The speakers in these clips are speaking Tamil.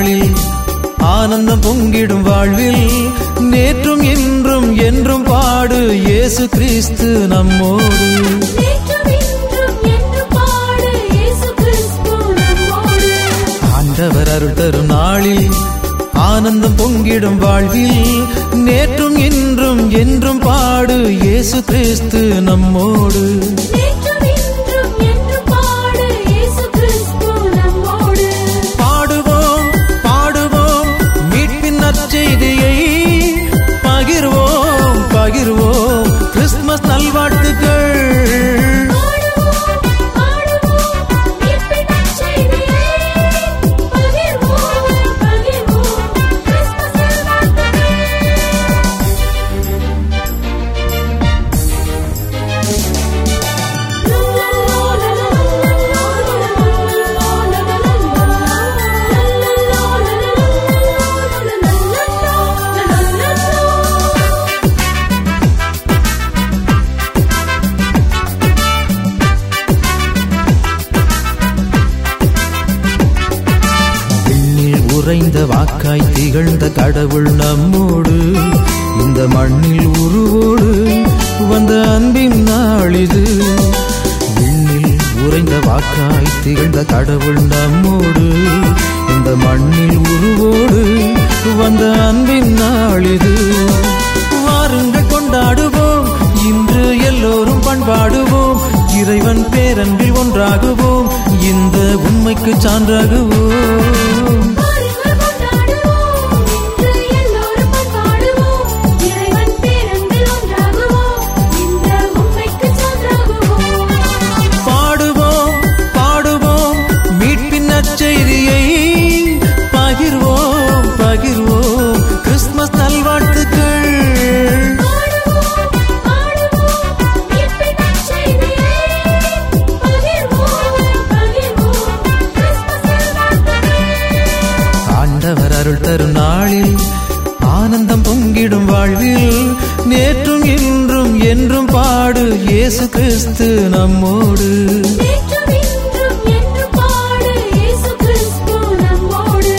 நாளில் ஆனந்தம் பொங்கிடும் வாழ்வில் நேற்றும் இன்றும் என்றும் பாடு இயேசு கிறிஸ்து நம்மோடு நேற்றும் இன்றும் என்று பாடு இயேசு கிறிஸ்து நம்மோடு ஆண்டவர் அருள் தரும் நாளில் ஆனந்தம் பொங்கிடும் வாழ்வில் நேற்றும் இன்றும் என்றும் பாடு இயேசு கிறிஸ்து நம்மோடு நேற்றும் இன்றும் என்று பாடு இயேசு கிறிஸ்து நம்மோடு பாடுவோம் பாடுவோம் மீட்பின் நற்செய்தியை பகிர்வோம் பகிர்வோம் கிறிஸ்துமஸ் நல்வாழ்த்துக்கள் பாடுவோம் பாடுவோம் மீட்பின் நற்செய்தியை பகிர்வோம் பகிர்வோம் கிறிஸ்துமஸ் நல்வாழ்த்துக்கள் விண்ணில் உறைந்த வாக்காய் திகழ்ந்த கடவுள் நம்மோடு இந்த மண்ணில் உருவோடு வந்த அன்பின் நாளிது விண்ணில் உறைந்த வாக்காய் திகழ்ந்த கடவுள் நம்மோடு இந்த மண்ணில் உருவோடு வந்த அன்பின் நாளிது வாருங்கள் கொண்டாடுவோம் இன்று எல்லோரும் பண்பாடுவோம் இறைவன் பேரன்பில் ஒன்றாகுவோம் இந்த உண்மைக்கு சான்றாகுவோம் பாருங்கள் கொண்டாடுவோம் இன்று எல்லோரும் பண்பாடுவோம் இறைவன் பேரன்பில் ஒன்றாகுவோம் இந்த உண்மைக்கு சான்றாகுவோம் பாடுவோம் பாடுவோம் மீட்பின் நற்செய்தியை பகிர்வோம் பகிர்வோம் கிறிஸ்துமஸ் நல்வாழ்த்துக்கள் பாடுவோம் பாடுவோம் மீட்பின் நற்செய்தியை பகிர்வோம் பகிர்வோம் கிறிஸ்துமஸ் நல்வாழ்த்துக்கள் ஆண்டவர் அருள் தரும் நாளில் ஆனந்தம் பொங்கிடும் வாழ்வில் நேற்றும் இன்றும் என்றும் பாடு இயேசு கிறிஸ்து நம்மோடு நேற்றும் இன்றும் என்று பாடு இயேசு கிறிஸ்து நம்மோடு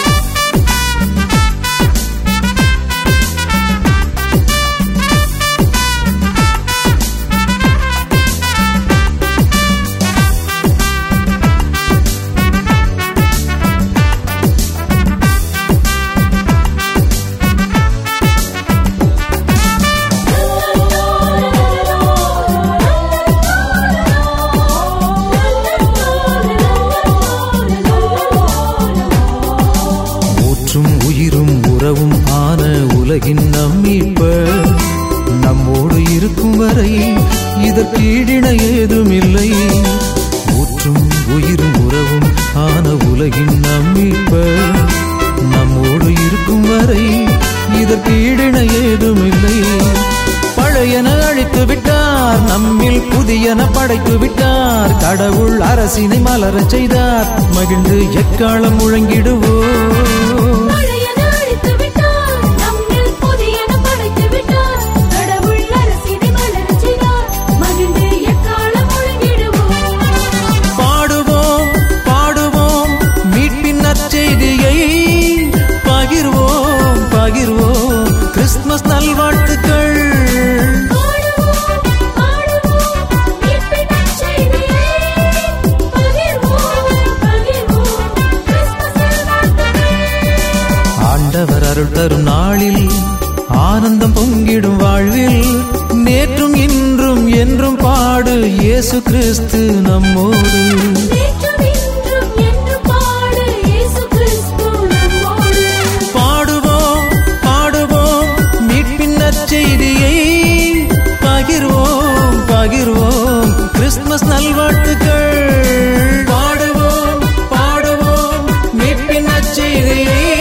ஊற்றும் உயிரும் உறவும் ஆன உலகின் நம்மீட்பர் நம்மோடு இருக்கும் வரை இதற்கு ஈடிணை ஏதும் இல்லை ஊற்றும் உயிரும் உறவும் ஆன உலகின் நம்மீட்பர் நம்மோடு இருக்கும் வரை இதற்கு ஈடிணை ஏதும் இல்லை பழையன அழித்து விட்டார் நம்மில் புதியன படைத்து விட்டார் கடவுள் அரசினை மலரச் செய்தார் மகிழ்ந்து எக்காலம் முழங்கிடுவோம் பழையன அழித்து விட்டார் நம்மில் புதியன படைத்து விட்டார் கடவுள் அரசினை மலரச் செய்தார் மகிழ்ந்து எக்காலம் முழங்கிடுவோம் பாடுவோம் பாடுவோம் மீட்பின் நற்செய்தியை பகிர்வோம் பகிர்வோம் கிறிஸ்துமஸ் நல்வாழ்த்துக்கள் பாடுவோம் பாடுவோம் மீட்பின் நற்செய்தியை பகிர்வோம் பகிர்வோம் கிறிஸ்துமஸ் நல்வாழ்த்துக்கள் ஆண்டவர் அருள் தரும் நாளில் ஆனந்தம் பொங்கிடும் வாழ்வில் நேற்றும் இன்றும் என்றும் பாடு இயேசு கிறிஸ்து நம்மோடு நேற்றும் இன்றும் என்று பாடு இயேசு கிறிஸ்து நம்மோடு பாடுவோம் பாடுவோம் மீட்பின் நற்செய்தியை பகிர்வோம் பகிர்வோம் கிறிஸ்துமஸ் நல்வாழ்த்துக்கள் பாடுவோம் பாடுவோம் மீட்பின் நற்செய்தியை